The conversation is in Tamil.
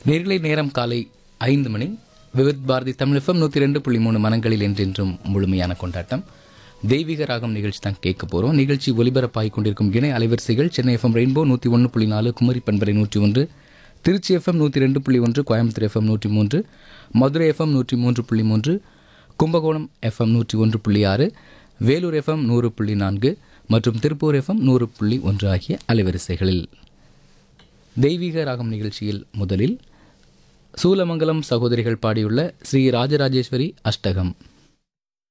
நேர்களை நேரம் காலை ஐந்து மணி விவித் பாரதி தமிழ் எஃப்எம் நூற்றி ரெண்டு புள்ளி மூணு மனங்களில் என்றென்றும் முழுமையான கொண்டாட்டம் தெய்வீக ராகம் நிகழ்ச்சி தான் கேட்க போகிறோம் நிகழ்ச்சி ஒலிபரப்பாகிக் கொண்டிருக்கும் இணை அலைவரிசைகள் சென்னை எஃப்எம் ரெயின்போ நூற்றி ஒன்று புள்ளி நாலு குமரி பண்பரை நூற்றி ஒன்று திருச்சி எஃப்எம் நூற்றி ரெண்டு புள்ளி ஒன்று கோயம்புத்தூர் எஃப்எம் நூற்றி மூன்று மதுரை எஃப்எம் நூற்றி மூன்று புள்ளி மூன்று கும்பகோணம் எஃப்எம் நூற்றி ஒன்று புள்ளி ஆறு வேலூர் எஃப்எம் நூறு புள்ளி நான்கு மற்றும் திருப்பூர் எஃப்எம் நூறு புள்ளி ஒன்று ஆகிய அலைவரிசைகளில் தெய்வீக ராகம் நிகழ்ச்சியில் முதலில் சூலமங்கலம் சகோதரிகள் பாடியுள்ள ஸ்ரீ ராஜராஜேஸ்வரி அஷ்டகம்